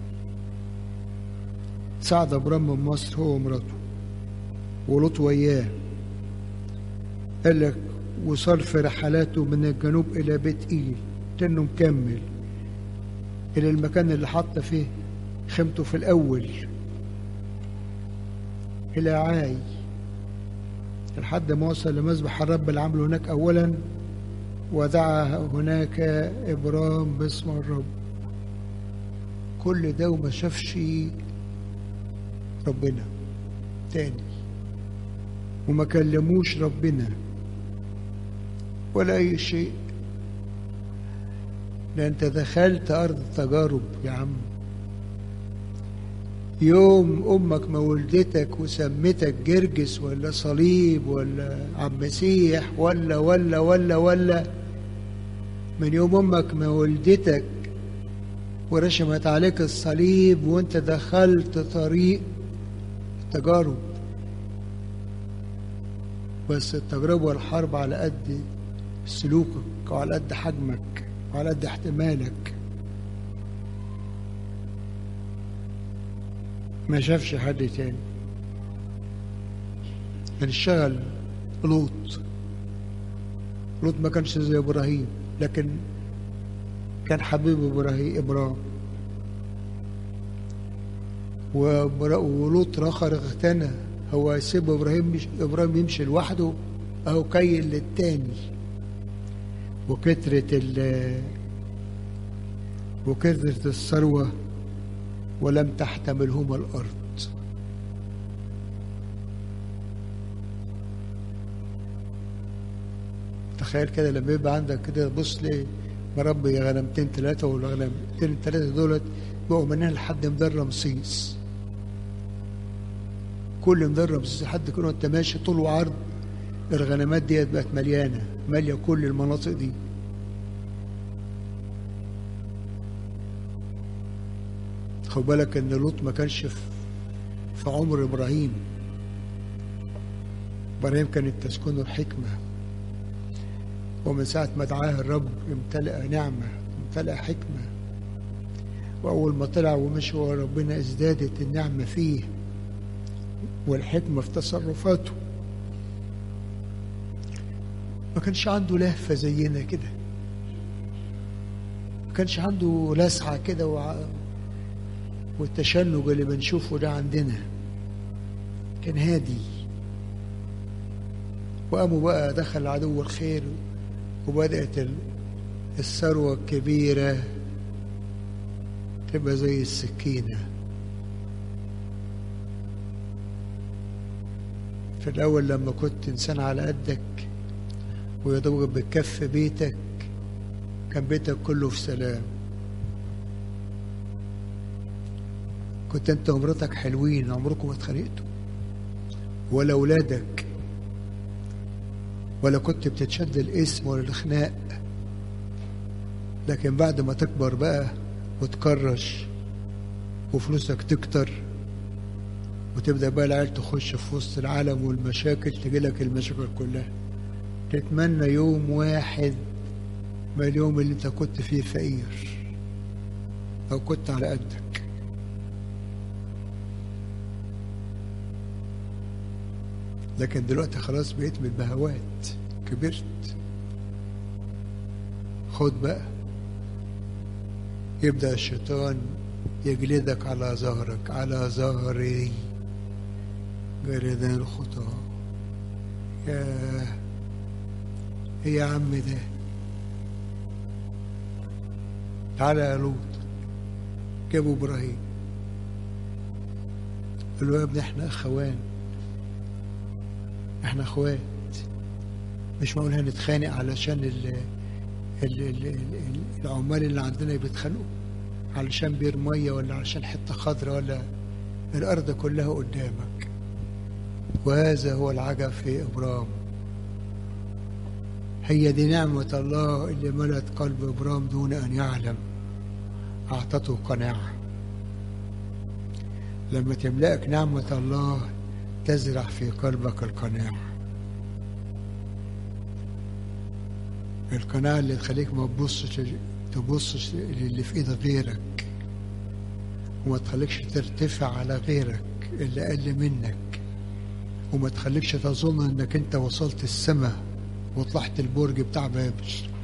سعد أبرام من مصر هو ومراته ولوط وياه قال لك وصار في رحلاته من الجنوب إلى بيت إيل تنه مكمل إلى المكان اللي حط فيه خيمته في الأول إلى عاي لحد ما وصل لمذبح الرب اللي عمله هناك أولا ودعا هناك إبرام باسم الرب كل ده وما شافش ربنا تاني وما كلموش ربنا ولا أي شيء ده انت دخلت ارض التجارب يا عم يوم امك ما ولدتك وسمتك جرجس ولا صليب ولا عم مسيح ولا ولا ولا ولا من يوم امك ما ولدتك ورشمت عليك الصليب وانت دخلت طريق التجارب بس التجربة والحرب على قد سلوكك وعلى قد حجمك وعلى قد احتمالك ما شافش حد تاني كان اشتغل لوط لوط ما كانش زي ابراهيم لكن كان حبيب ابراهيم ابراهيم ولوط رخر اغتنى هو يسيب ابراهيم مش ابراهيم يمشي لوحده اهو كيل للتاني وكثرة ال وكثرة الثروة ولم تحتملهما الأرض تخيل كده لما يبقى عندك كده بص ليه مربي غنمتين ثلاثة والغنمتين الثلاثة دولت بقوا منها لحد مدار رمسيس كل مدار رمسيس لحد كده وانت ماشي طول وعرض الغنمات ديت بقت مليانة مالية كل المناطق دي خد بالك ان لوط ما كانش في عمر ابراهيم ابراهيم كانت تسكنه الحكمه ومن ساعه ما دعاه الرب امتلأ نعمه امتلأ حكمه واول ما طلع ومشي ورا ربنا ازدادت النعمه فيه والحكمه في تصرفاته ما كانش عنده لهفه زينا كده ما كانش عنده لسعه كده وع... والتشنج اللي بنشوفه ده عندنا كان هادي وقاموا بقى دخل عدو الخير وبدأت الثروة الكبيرة تبقى زي السكينة في الأول لما كنت إنسان على قدك ويدوبك بكف بيتك كان بيتك كله في سلام كنت انت ومراتك حلوين عمركم ما اتخانقتوا ولا اولادك ولا كنت بتتشد الاسم ولا الخناق لكن بعد ما تكبر بقى وتكرش وفلوسك تكتر وتبدا بقى العيال تخش في وسط العالم والمشاكل تجيلك المشاكل كلها تتمنى يوم واحد ما اليوم اللي انت كنت فيه فقير او كنت على قدك لكن دلوقتي خلاص بقيت من البهوات كبرت خد بقى يبدأ الشيطان يجلدك على ظهرك على ظهري جلدان الخطى يا ايه يا عم ده تعالى يا لوط جابوا ابراهيم قال له يا ابني احنا اخوان احنا اخوات مش معقول هنتخانق علشان ال ال ال ال العمال اللي عندنا بيتخانقوا علشان بير ميه ولا علشان حته خضراء ولا الارض كلها قدامك وهذا هو العجب في ابرام هي دي نعمة الله اللي ملت قلب إبرام دون أن يعلم أعطته قناعة لما تملأك نعمة الله تزرع في قلبك القناعة القناعة اللي تخليك ما تبصش تبصش للي في ايد غيرك وما تخليكش ترتفع على غيرك اللي أقل منك وما تخليكش تظن انك انت وصلت السماء وطلعت البرج بتاع بابل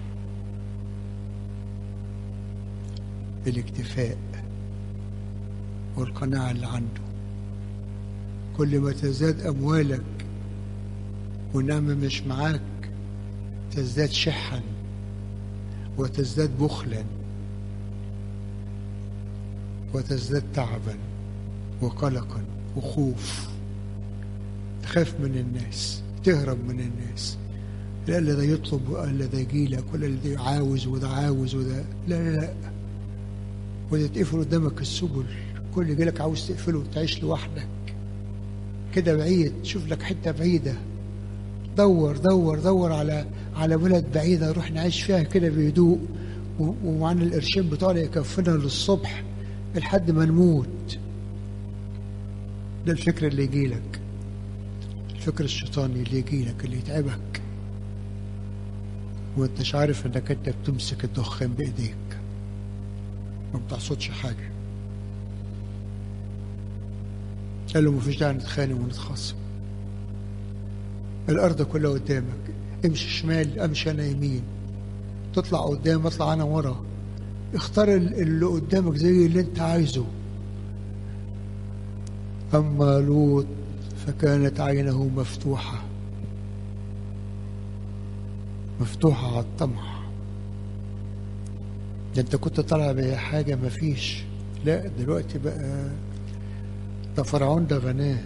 الاكتفاء والقناعة اللي عنده كل ما تزداد أموالك والنعمة مش معاك تزداد شحا وتزداد بخلا وتزداد تعبا وقلقا وخوف تخاف من الناس تهرب من الناس لا لا ده يطلب ولا ده يجي لك ولا ده عاوز وده عاوز وده لا لا لا وده تقفل قدامك السبل كل يجي لك عاوز تقفله وتعيش لوحدك كده بعيد شوف لك حته بعيده دور دور دور على على بلد بعيده نروح نعيش فيها كده بهدوء و- ومعانا القرشين بتوعنا يكفينا للصبح لحد ما نموت ده الفكر اللي يجي لك الفكر الشيطاني اللي يجي لك اللي يتعبك وانتش عارف انك انت بتمسك الدخان بايديك ما بتحصدش حاجه قال له مفيش داعي نتخانق ونتخاصم الارض كلها قدامك امشي شمال امشي انا يمين تطلع قدام اطلع انا ورا اختار ال- اللي قدامك زي اللي انت عايزه اما لوط فكانت عينه مفتوحه مفتوحه على الطمع ده انت كنت طالع بحاجه مفيش لا دلوقتي بقى ده فرعون ده غناه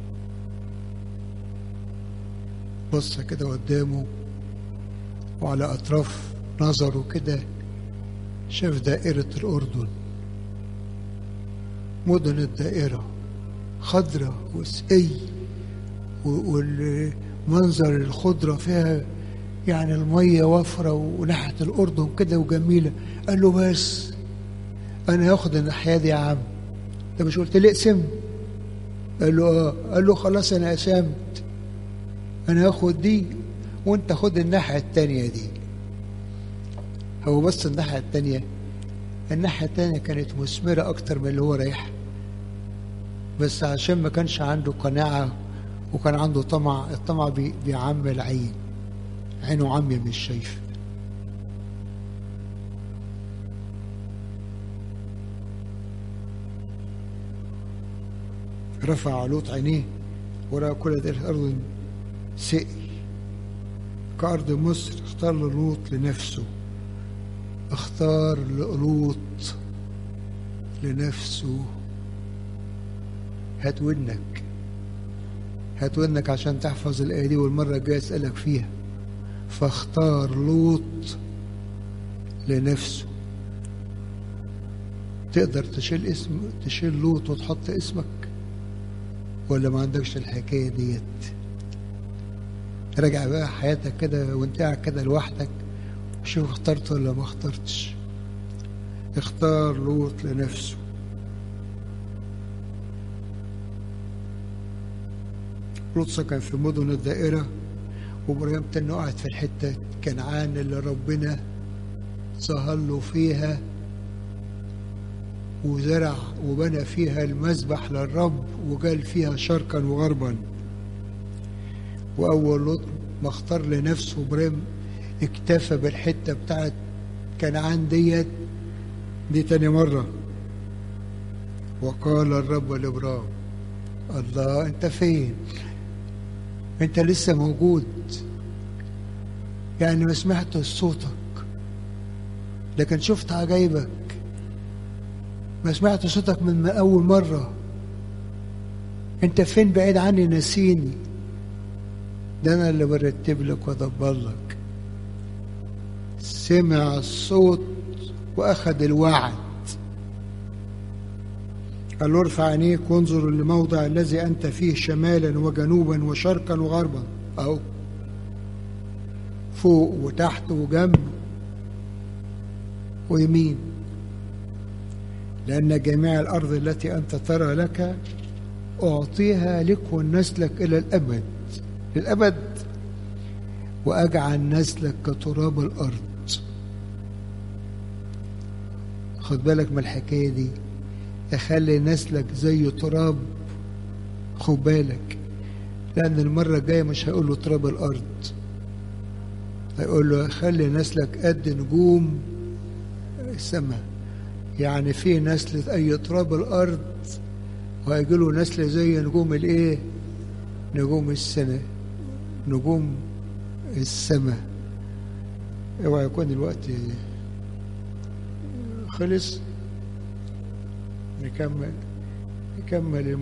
بص كده قدامه وعلى أطراف نظره كده شاف دائرة الأردن مدن الدائرة خضرة وسقي و- والمنظر الخضرة فيها يعني المية وفرة وناحية الأردن كده وجميلة قال له بس أنا هاخد الناحية دي يا عم أنت مش قلت لي اقسم قال له اه قال له خلاص أنا قسمت أنا هاخد دي وأنت خد الناحية التانية دي هو بس الناحية التانية الناحية التانية كانت مثمرة أكتر من اللي هو رايحها بس عشان ما كانش عنده قناعة وكان عنده طمع الطمع بي- بيعمي العين عينه عمية مش شايفة رفع لوط عينيه ورأى كل ده الأرض سقي كأرض مصر اختار لوط لنفسه اختار لوط لنفسه هات ودنك هات ودنك عشان تحفظ الآية دي والمرة الجاية أسألك فيها فاختار لوط لنفسه تقدر تشيل اسم تشيل لوط وتحط اسمك ولا ما عندكش الحكاية ديت راجع بقى حياتك كده وانت قاعد كده لوحدك شوف اخترت ولا ما اخترتش اختار لوط لنفسه لوط سكن في مدن الدائرة وابراهيم تاني قاعد في الحتة كنعان اللي ربنا ظهر له فيها وزرع وبنى فيها المذبح للرب وقال فيها شرقا وغربا وأول لوط ما اختار لنفسه إبراهيم اكتفى بالحتة بتاعت كنعان ديت دي تاني مرة وقال الرب لإبراهيم الله أنت فين؟ أنت لسه موجود يعني ما سمعت صوتك لكن شفت عجايبك ما سمعت صوتك من أول مرة أنت فين بعيد عني نسيني ده أنا اللي برتب لك وأدبر لك سمع الصوت وأخذ الوعد قال له ارفع عينيك وانظر للموضع الذي أنت فيه شمالا وجنوبا وشرقا وغربا أهو فوق وتحت وجنب ويمين لأن جميع الأرض التي أنت ترى لك أعطيها لك ونسلك إلى الأبد للأبد وأجعل نسلك كتراب الأرض خد بالك من الحكاية دي أخلي نسلك زي تراب خد بالك لأن المرة الجاية مش هيقول له تراب الأرض هيقول له أخلي نسلك قد نجوم السماء يعني في نسل أي تراب الأرض وهيجي له نسل زي نجوم الإيه؟ نجوم السنة نجوم السماء اوعى يكون الوقت خلص نكمل نكمل